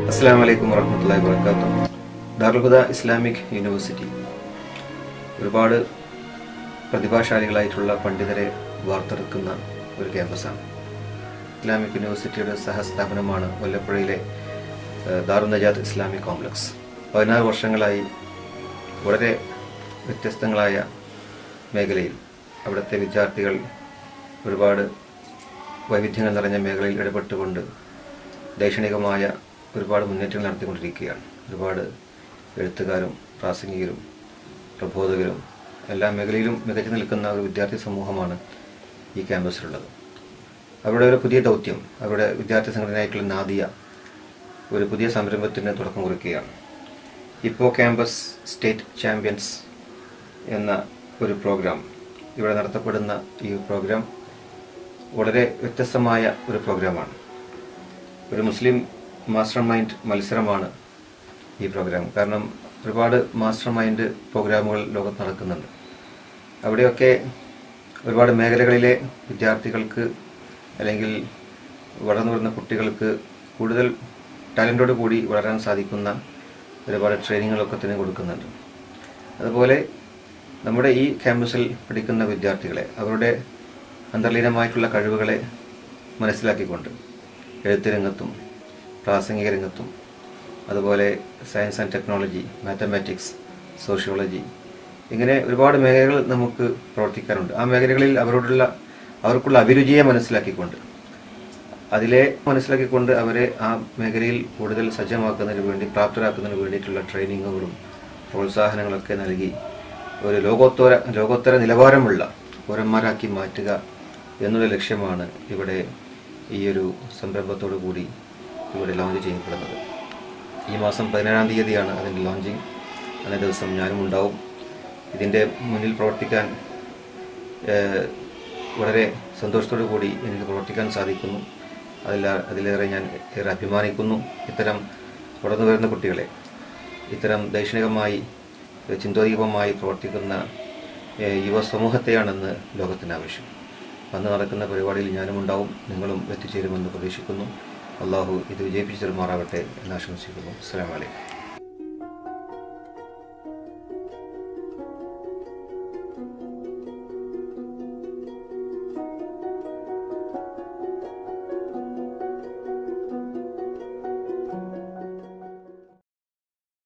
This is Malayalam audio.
അസ്സാം വലൈക്കും വർഹമത്തല്ലാ വർക്കാത്തു ദാർൽഹുദ ഇസ്ലാമിക് യൂണിവേഴ്സിറ്റി ഒരുപാട് പ്രതിഭാശാലികളായിട്ടുള്ള പണ്ഡിതരെ വാർത്തെടുക്കുന്ന ഒരു ക്യാമ്പസാണ് ഇസ്ലാമിക് യൂണിവേഴ്സിറ്റിയുടെ സഹസ്ഥാപനമാണ് വല്ലപ്പുഴയിലെ ഏഹ്, ദാറുൽ നജാത്ത് ഇസ്ലാമിക് കോംപ്ലക്സ് പതിനാറ് വർഷങ്ങളായി വളരെ വ്യത്യസ്തങ്ങളായ മേഖലയിൽ അവിടുത്തെ വിദ്യാർത്ഥികൾ ഒരുപാട് വൈവിധ്യങ്ങൾ നിറഞ്ഞ മേഖലയിൽ ഇടപെട്ടുകൊണ്ട് ദൈക്ഷണികമായ ഒരുപാട് മുന്നേറ്റങ്ങൾ നടത്തിക്കൊണ്ടിരിക്കുകയാണ് ഒരുപാട് എഴുത്തുകാരും പ്രാസംഗികരും പ്രബോധകരും എല്ലാ മേഖലയിലും മികച്ചു നിൽക്കുന്ന ഒരു വിദ്യാർത്ഥി സമൂഹമാണ് ഈ ക്യാമ്പസിലുള്ളത് അവരുടെ ഒരു പുതിയ ദൗത്യം അവരുടെ വിദ്യാർത്ഥി സംഘടനയായിട്ടുള്ള നാദിയ ഒരു പുതിയ സംരംഭത്തിന് തുടക്കം കുറിക്കുകയാണ് ഇപ്പോൾ ക്യാമ്പസ് സ്റ്റേറ്റ് ചാമ്പ്യൻസ് എന്ന ഒരു പ്രോഗ്രാം ഇവിടെ നടത്തപ്പെടുന്ന ഈ പ്രോഗ്രാം വളരെ വ്യത്യസ്തമായ ഒരു പ്രോഗ്രാമാണ് ഒരു മുസ്ലിം മാസ്റ്റർ മൈൻഡ് മത്സരമാണ് ഈ പ്രോഗ്രാം കാരണം ഒരുപാട് മാസ്റ്റർ മൈൻഡ് പ്രോഗ്രാമുകൾ ലോകത്ത് നടക്കുന്നുണ്ട് അവിടെയൊക്കെ ഒരുപാട് മേഖലകളിലെ വിദ്യാർത്ഥികൾക്ക് അല്ലെങ്കിൽ വളർന്നു വരുന്ന കുട്ടികൾക്ക് കൂടുതൽ ടാലൻറ്റോട് കൂടി വളരാൻ സാധിക്കുന്ന ഒരുപാട് ട്രെയിനിങ്ങുകളൊക്കെ തന്നെ കൊടുക്കുന്നുണ്ട് അതുപോലെ നമ്മുടെ ഈ ക്യാമ്പസിൽ പഠിക്കുന്ന വിദ്യാർത്ഥികളെ അവരുടെ അന്തർലീനമായിട്ടുള്ള കഴിവുകളെ മനസ്സിലാക്കിക്കൊണ്ട് എഴുത്ത് രംഗത്തും പ്രാസംഗിക രംഗത്തും അതുപോലെ science and technology mathematics sociology ഇങ്ങനെ ഒരുപാട് മേഖലകൾ നമുക്ക് പ്രവർത്തിക്കാറുണ്ട് ആ മേഖലകളിൽ അവരോടുള്ള അവർക്കുള്ള അഭിരുചിയെ മനസ്സിലാക്കിക്കൊണ്ട് അതിലെ മനസ്സിലാക്കിക്കൊണ്ട് അവരെ ആ മേഖലയിൽ കൂടുതൽ സജ്ജമാക്കുന്നതിന് വേണ്ടി പ്രാപ്തരാക്കുന്നതിന് വേണ്ടിയിട്ടുള്ള ട്രെയിനിങ്ങുകളും പ്രോത്സാഹനങ്ങളൊക്കെ നൽകി ഒരു ലോകോത്തര ലോകോത്തര നിലവാരമുള്ള പൗരന്മാരാക്കി മാറ്റുക എന്നുള്ള ലക്ഷ്യമാണ് ഇവിടെ ഈ ഒരു സംരംഭത്തോടു കൂടി ഇവിടെ ലോഞ്ച് ചെയ്യപ്പെടുന്നത് ഈ മാസം പതിനേഴാം തീയതിയാണ് അതിൻ്റെ ലോഞ്ചിങ് അന്നേ ദിവസം ഞാനും ഉണ്ടാവും ഇതിൻ്റെ മുന്നിൽ പ്രവർത്തിക്കാൻ ഏഹ്, വളരെ സന്തോഷത്തോടു കൂടി എനിക്ക് പ്രവർത്തിക്കാൻ സാധിക്കുന്നു അതിൽ അതിലേറെ ഞാൻ ഏറെ അഭിമാനിക്കുന്നു ഇത്തരം വളർന്നു വരുന്ന കുട്ടികളെ ഇത്തരം ദൈക്ഷണികമായി ഏഹ്, ചിന്തോതീപമായി പ്രവർത്തിക്കുന്ന ഏഹ്, യുവ സമൂഹത്തെയാണെന്ന് ലോകത്തിന് ആവശ്യം അന്ന് നടക്കുന്ന പരിപാടിയിൽ ഞാനും ഉണ്ടാവും നിങ്ങളും എത്തിച്ചേരുമെന്ന് പ്രതീക്ഷിക്കുന്നു അള്ളാഹു ഇത് വിജയിപ്പിച്ചു തരുമാറാവട്ടെ എന്ന് ആശംസിക്കുന്നു അസ്സലാമു അലൈക്കും